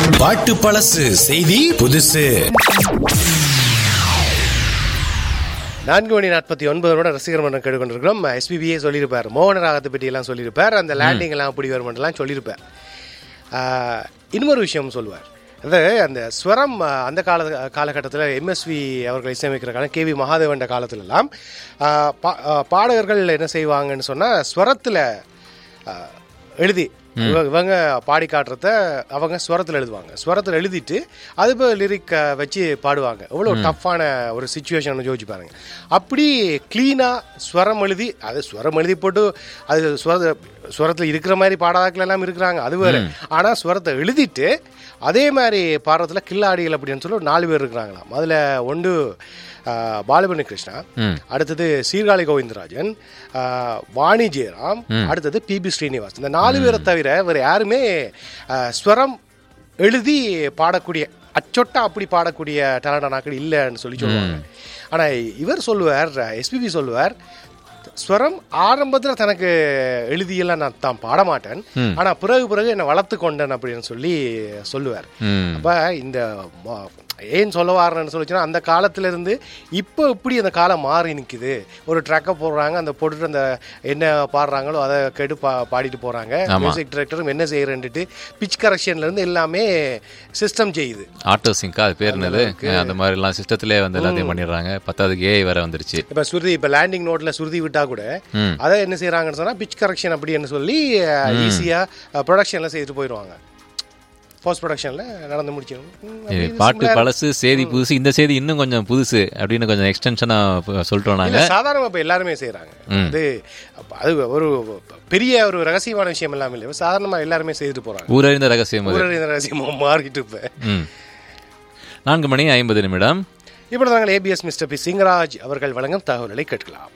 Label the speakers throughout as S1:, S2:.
S1: பாட்டு பழசு செய்தி புதுசு
S2: நான்கு மணி நாற்பத்தி ஒன்பதோட ரசிகர் மன்றம் கேட்டுக்கொண்டிருக்கிறோம் எஸ்பிபியே சொல்லியிருப்பார் மோகன ராகத்தை பற்றி எல்லாம் சொல்லியிருப்பார் அந்த லேண்டிங் எல்லாம் அப்படி வருமெல்லாம் சொல்லியிருப்பார் ஆஹ், இன்னொரு விஷயம் சொல்லுவார் அது அந்த ஸ்வரம் ஆஹ், அந்த கால காலகட்டத்தில் எம்எஸ்வி அவர்கள் இசையமைக்கிற காலம் கேவி மகாதேவன் காலத்துலலாம் ஆஹ், பா- ஆஹ், பாடகர்கள் என்ன செய்வாங்கன்னு சொன்னால் ஸ்வரத்தில் எழுதி இவ- இவங்க பாடி காட்டுறத அவங்க ஸ்வரத்தில் எழுதுவாங்க ஸ்வரத்தில் எழுதிட்டு அது இப்போ லிரிக் வச்சு பாடுவாங்க எவ்வளோ டஃப்பான ஒரு சுச்சுவேஷன் யோசிச்சு பாருங்க அப்படி க்ளீனாக ஸ்வரம் எழுதி அது ஸ்வரம் எழுதி போட்டு அது ஸ்வர ஸ்வரத்தில் இருக்கிற மாதிரி பாடாதாக்கள் எல்லாம் இருக்கிறாங்க அது வேறு ஆனால் ஸ்வரத்தை எழுதிட்டு அதே மாதிரி பாடுறதுல கில்லாடிகள் அப்படின்னு சொல்லி ஒரு நாலு பேர் இருக்கிறாங்களாம் அதில் ஒன்று ஆஹ், பாலுமணி கிருஷ்ணா அடுத்தது சீர்காழி கோவிந்தராஜன் ஆஹ், வாணி ஜெயராம் அடுத்தது பிபி ஸ்ரீனிவாஸ் இந்த நாலு பேரை தவிர வேறு யாருமே ஆஹ், ஸ்வரம் எழுதி பாடக்கூடிய அச்சொட்டா அப்படி பாடக்கூடிய டேலண்டானாக்கள் இல்லைன்னு சொல்லி சொல்லுவாங்க ஆனால் இவர் சொல்லுவார் எஸ்பிபி சொல்லுவார் ஸ்வரம் ஆரம்பத்தில் தனக்கு எழுதியெல்லாம் நான் தான் பாட மாட்டேன் ஆனால் பிறகு பிறகு என்னை வளர்த்து கொண்டேன் அப்படின்னு சொல்லி சொல்லுவார்
S3: ம்.
S2: அப்போ இந்த ம- ஏன் சொல்ல வாரேன்னு சொல்லிச்சுன்னா அந்த காலத்துல இருந்து இப்போ இப்படி அந்த காலம் மாறி நிற்குது ஒரு ட்ரக்கை போடுறாங்க அந்த போட்டுட்டு அந்த என்ன பாடுறாங்களோ அதை கேட்டு பா பாடிட்டு போகிறாங்க
S3: ஆமா.
S2: மியூசிக் டைரக்டரும் என்ன செய்யறேன்ட்டு பிச் கரெக்ஷன்லேருந்து எல்லாமே சிஸ்டம் செய்யுது
S3: ஆட்டோ சிங்கா அது பேர் என்னது அந்த மாதிரி எல்லாம் சிஸ்டத்திலே வந்து எல்லாத்தையும் பண்ணிடுறாங்க பத்தாவதுக்கு ஏஐ வேற வந்துருச்சு
S2: இப்போ சுருதி இப்போ லேண்டிங் நோட்டில் சுருதி விட்டா கூட
S3: ம்.
S2: அதை என்ன செய்கிறாங்கன்னு சொன்னால் பிச் கரெக்ஷன் அப்படின்னு சொல்லி ஈஸியாக ப்ரொடக்ஷனில் செய்துட்டு போயிடுவாங்க போஸ்ட் ப்ரொடக்ஷனில் நடந்து முடிச்சிடும் ம்,
S3: இது
S2: அப்படி
S3: பாட்டு
S2: simple ஆ
S3: பழசு செய்தி புதுசு இந்த செய்தி இன்னும் கொஞ்சம் புதுசு அப்படின்னு கொஞ்சம் எக்ஸ்டென்ஷனா சொல்லிட்டோம் நாங்க
S2: இல்ல சாதாரணமா இப்ப எல்லாருமே செய்யறாங்க அது அப்ப அது ஒரு பெரிய ஒரு ரகசியமான விஷயம் எல்லாம் இல்லை சாதாரணமா எல்லாருமே செய்துட்டு போறாங்க
S3: ஊரறிந்த ரகசியம் அது
S2: ஊரறிந்த ரகசியமா மாறிட்டு இப்ப
S3: ம். நான்கு மணி ஐம்பது நிமிடம்
S2: இப்படி நாங்கள் ஏபிஎஸ் மிஸ்டர் பி சிங்கராஜ் அவர்கள் வழங்கும் தகவல்களை கேட்கலாம்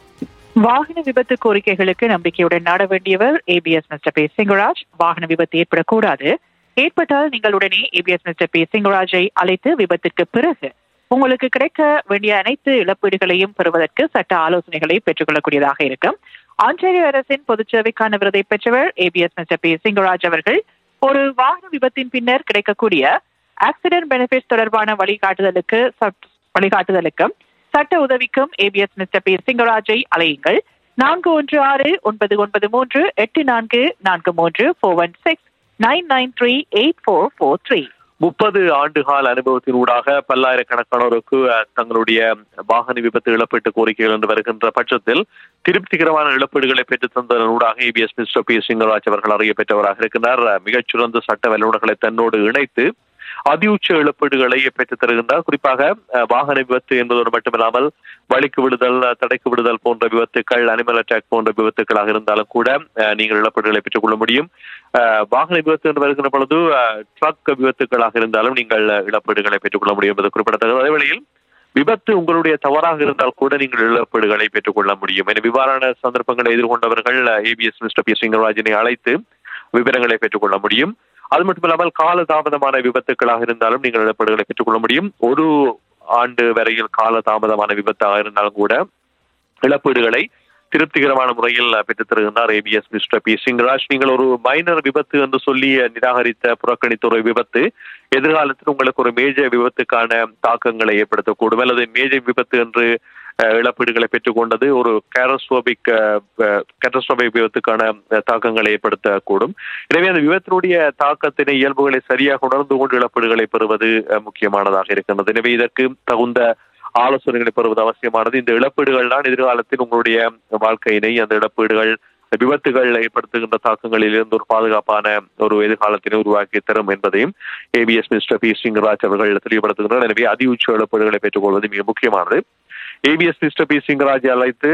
S4: வாகன விபத்து கோரிக்கைகளுக்கு நம்பிக்கையுடன் நாட வேண்டியவர் ஏபிஎஸ் மிஸ்டர் பி சிங்கராஜ் வாகன விபத்து ஏற்படக்கூடாது ஏற்பட்டால் நீங்கள் உடனே ஏபிஎஸ் மிஸ்டர் பி சிங்கராஜை அழைத்து விபத்திற்கு பிறகு உங்களுக்கு கிடைக்க வேண்டிய அனைத்து இழப்பீடுகளையும் பெறுவதற்கு சட்ட ஆலோசனைகளை பெற்றுக்கொள்ளக்கூடியதாக இருக்கும் ஆன்டாரியோ அரசின் பொதுச் சேவைக்கான விருதை பெற்றவர் ஏபிஎஸ் மிஸ்டர் பி சிங்கராஜ் அவர்கள் ஒரு வாகன விபத்தின் பின்னர் கிடைக்கக்கூடிய ஆக்சிடென்ட் பெனிஃபிட்ஸ் தொடர்பான வழிகாட்டுதலுக்கு சட்- வழிகாட்டுதலுக்கும் சட்ட உதவிக்கும் ஏபிஎஸ் மிஸ்டர் பி சிங்கராஜை அலையுங்கள் நான்கு ஒன்று ஆறு ஒன்பது ஒன்பது மூன்று எட்டு நான்கு நான்கு மூன்று four one six nine nine three eight four four three
S5: முப்பது ஆண்டுகால அனுபவத்தின் ஊடாக பல்லாயிரக்கணக்கானோருக்கு அஹ், தங்களுடைய வாகன விபத்து இழப்பீட்டு கோரிக்கைகள் என்று வருகின்ற பட்சத்தில் திருப்திகரமான இழப்பீடுகளை பெற்றுத் தந்ததன் ஊடாக ஏபிஎஸ் மிஸ்டர் பி சிங்கராஜ் அவர்கள் அறிய பெற்றவராக இருக்கிறார் அஹ், மிகச்சிறந்த சட்ட வல்லுநர்களை தன்னோடு இணைத்து அதியுச்ச இழப்பீடுகளை பெற்றுத் தருகின்றார் குறிப்பாக அஹ், வாகன விபத்து என்பதோடு மட்டுமில்லாமல் வழிக்கு விடுதல் அஹ், தடைக்கு விடுதல் போன்ற விபத்துக்கள் அனிமல் அட்டாக் போன்ற விபத்துக்களாக இருந்தாலும் கூட அஹ், நீங்கள் இழப்பீடுகளை பெற்றுக் கொள்ள முடியும் அஹ், வாகன விபத்து என்று வருகின்ற பொழுது ட்ரக் விபத்துக்களாக இருந்தாலும் நீங்கள் அஹ், இழப்பீடுகளை பெற்றுக்கொள்ள முடியும் என்பது குறிப்பிடத்தக்கது அதே வேளையில் விபத்து உங்களுடைய தவறாக இருந்தால் கூட நீங்கள் இழப்பீடுகளை பெற்றுக்கொள்ள முடியும் எனவே இவ்வாறான சந்தர்ப்பங்களை எதிர்கொண்டவர்கள் ஏபிஎஸ் மிஸ்டர் பி சிங்கராஜனை அழைத்து விவரங்களை பெற்றுக்கொள்ள முடியும் அது மட்டுமில்லாமல் கால தாமதமான விபத்துக்களாக இருந்தாலும் நீங்கள் இழப்பீடுகளை பெற்றுக்கொள்ள முடியும் ஒரு ஆண்டு வரையில் கால தாமதமான விபத்தாக இருந்தாலும் கூட இழப்பீடுகளை திருப்திகரமான முறையில் பெற்றுத் தருகின்றார் ஏபிஎஸ் மிஸ்டர் பி சிங்கராஜ் நீங்கள் ஒரு மைனர் விபத்து என்று சொல்லி நிராகரித்த புறக்கணித்த ஒரு விபத்து எதிர்காலத்தில் உங்களுக்கு ஒரு மேஜர் விபத்துக்கான தாக்கங்களை ஏற்படுத்தக்கூடும் அல்லது மேஜர் விபத்து என்று அஹ், இழப்பீடுகளை பெற்றுக்கொண்டது ஒரு கேரஸ்ட்ரோபிக் கேட்டஸ்ட்ரோபிக் விபத்துக்கான அஹ், தாக்கங்களை ஏற்படுத்தக்கூடும் எனவே அந்த விபத்தினுடைய தாக்கத்தினை இயல்புகளை சரியாக உணர்ந்து கொண்டு இழப்பீடுகளை பெறுவது அஹ், முக்கியமானதாக இருக்கின்றது எனவே இதற்கு தகுந்த ஆலோசனைகளை பெறுவது அவசியமானது இந்த இழப்பீடுகள் தான் எதிர்காலத்தில் உங்களுடைய வாழ்க்கையினை அந்த இழப்பீடுகள் விபத்துகள் ஏற்படுத்துகின்ற தாக்கங்களில் இருந்து ஒரு பாதுகாப்பான ஒரு எதிர்காலத்தினை உருவாக்கி தரும் என்பதையும் ஏபிஎஸ் மிஸ்டர் பி சிங்கராஜ் அவர்கள் தெளிவுபடுத்துகின்றனர் எனவே அதி உச்ச இழப்பீடுகளை பெற்றுக்கொள்வது மிக முக்கியமானது ஏபிஎஸ் மிஸ்டர் பி சிங்கராஜை அழைத்து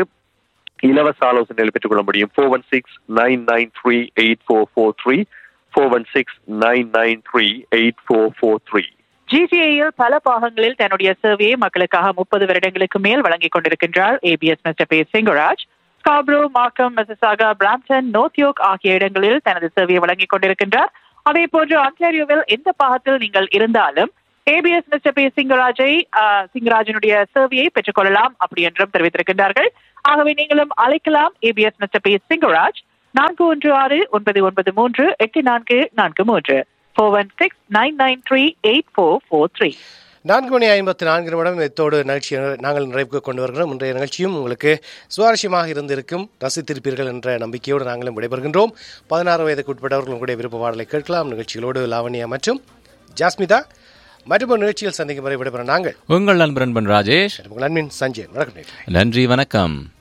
S5: இலவச ஆலோசனைகளை பெற்றுக்கொள்ள முடியும் four one six nine nine three eight four four three four one six nine nine three eight four four three
S4: ஜிடிஏயில் பல பாகங்களில் தன்னுடைய சேவையை மக்களுக்காக முப்பது வருடங்களுக்கு மேல் வழங்கிக் கொண்டிருக்கின்றார் APS mister P Singaraj Scarborough Markham Mississauga Brampton நோத்யோக் ஆகிய இடங்களில் தனது சேவையை வழங்கிக் கொண்டிருக்கின்றார் அதே போன்று ஆன்டாரியோவில் எந்த பாகத்தில் நீங்கள் இருந்தாலும் ஏபிஎஸ் மிஸ்டர் பி சிங்கராஜை ஆஹ், சிங்கராஜனுடைய சேவையை பெற்றுக்கொள்ளலாம் அப்படி என்றும் தெரிவித்திருக்கின்றார்கள் ஆகவே நீங்களும் அழைக்கலாம் ஏபிஎஸ் மிஸ்டர் பி சிங்கராஜ் நான்கு ஒன்று ஆறு ஒன்பது ஒன்பது மூன்று எட்டு நான்கு நான்கு மூன்று four one six nine nine three eight four four three
S2: நான்கு மணி ஐம்பத்தி நான்கு நிமிடம் இத்தோடு நிகழ்ச்சி நாங்கள் நிறைவுக்கு கொண்டு வருகிறோம் இன்றைய நிகழ்ச்சியும் உங்களுக்கு சுவாரஸ்யமாக இருந்திருக்கும் ரசித்திருப்பீர்கள் என்ற நம்பிக்கையோடு நாங்களும் விடைபெறுகின்றோம் பதினாறு வயதுக்கு உட்பட்டவர்கள் உங்களுடைய விருப்ப பாடலை கேட்கலாம் நிகழ்ச்சிகளோடு லாவண்யா மற்றும் ஜாஸ்மிதா மற்றும் ஒரு நிகழ்ச்சியில் சந்திக்கும் வரை விடைபெற நாங்கள்
S3: உங்கள் நண்பன் ராஜேஷ்
S2: உங்கள் அன்பின் சஞ்சயன் வணக்கம் நேயர்களே.
S3: நன்றி வணக்கம்